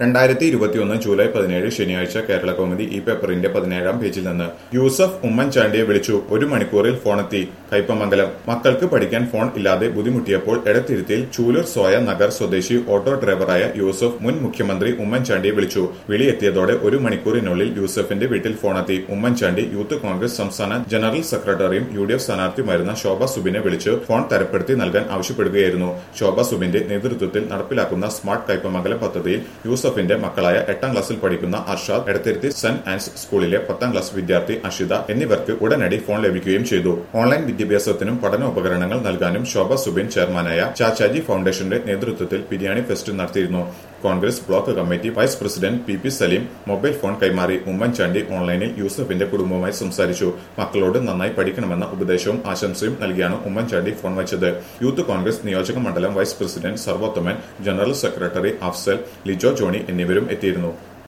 രണ്ടായിരത്തി ഇരുപത്തിയൊന്ന് ജൂലൈ പതിനേഴ് ശനിയാഴ്ച കേരള കൗമുദി ഈ പേപ്പറിന്റെ പതിനേഴാം പേജിൽ നിന്ന് യൂസഫ് ഉമ്മൻചാണ്ടിയെ വിളിച്ചു ഒരു മണിക്കൂറിൽ ഫോണെത്തി കൈപ്പമംഗലം മക്കൾക്ക് പഠിക്കാൻ ഫോൺ ഇല്ലാതെ ബുദ്ധിമുട്ടിയപ്പോൾ എടത്തിരുത്തിയിൽ ചൂലൂർ സോയ നഗർ സ്വദേശി ഓട്ടോ ഡ്രൈവറായ യൂസഫ് മുൻ മുഖ്യമന്ത്രി ഉമ്മൻചാണ്ടിയെ വിളിച്ചു വിളിയെത്തിയതോടെ ഒരു മണിക്കൂറിനുള്ളിൽ യൂസഫിന്റെ വീട്ടിൽ ഫോണെത്തി ഉമ്മൻചാണ്ടി യൂത്ത് കോൺഗ്രസ് സംസ്ഥാന ജനറൽ സെക്രട്ടറിയും യു ഡി എഫ് സ്ഥാനാർത്ഥിയുമായിരുന്ന ശോഭ സുബിനെ വിളിച്ച് ഫോൺ തരപ്പെടുത്തി നൽകാൻ ആവശ്യപ്പെടുകയായിരുന്നു ശോഭ സുബിന്റെ നേതൃത്വത്തിൽ നടപ്പിലാക്കുന്ന സ്മാർട്ട് കൈപ്പമംഗലം പദ്ധതിയിൽ യൂസഫിന്റെ മക്കളായ എട്ടാം ക്ലാസ്സിൽ പഠിക്കുന്ന അർഷാദ് എടത്തിരുത്തി സെന്റ് ആൻസ് സ്കൂളിലെ പത്താം ക്ലാസ് വിദ്യാർത്ഥി അഷിത എന്നിവർക്ക് ഉടനടി ഫോൺ ലഭിക്കുകയും ചെയ്തു ഓൺലൈൻ വിദ്യാഭ്യാസത്തിനും പഠനോപകരണങ്ങൾ നൽകാനും ശോഭ സുബിൻ ചെയർമാനായ ചാച്ചാജി ഫൗണ്ടേഷന്റെ നേതൃത്വത്തിൽ ബിരിയാണി ഫെസ്റ്റ് നടത്തിയിരുന്നു Congress block committee vice president P P Salim mobile phone കൈമാറി ഉമ്മൻചാണ്ടി ഓൺലൈനിൽ യൂസഫിന്റെ കുടുംബവുമായി സംസാരിച്ചു മക്കളോട് നന്നായി പഠിക്കണമെന്ന ഉപദേശവും ആശംസയും നൽകിയാണ് ഉമ്മൻചാണ്ടി ഫോൺ വെച്ചത് യൂത്ത് കോൺഗ്രസ് നിയോജക മണ്ഡലം vice president Sarvothaman general secretary Afsal Lijo Johny എന്നിവരും എത്തിയിരുന്നു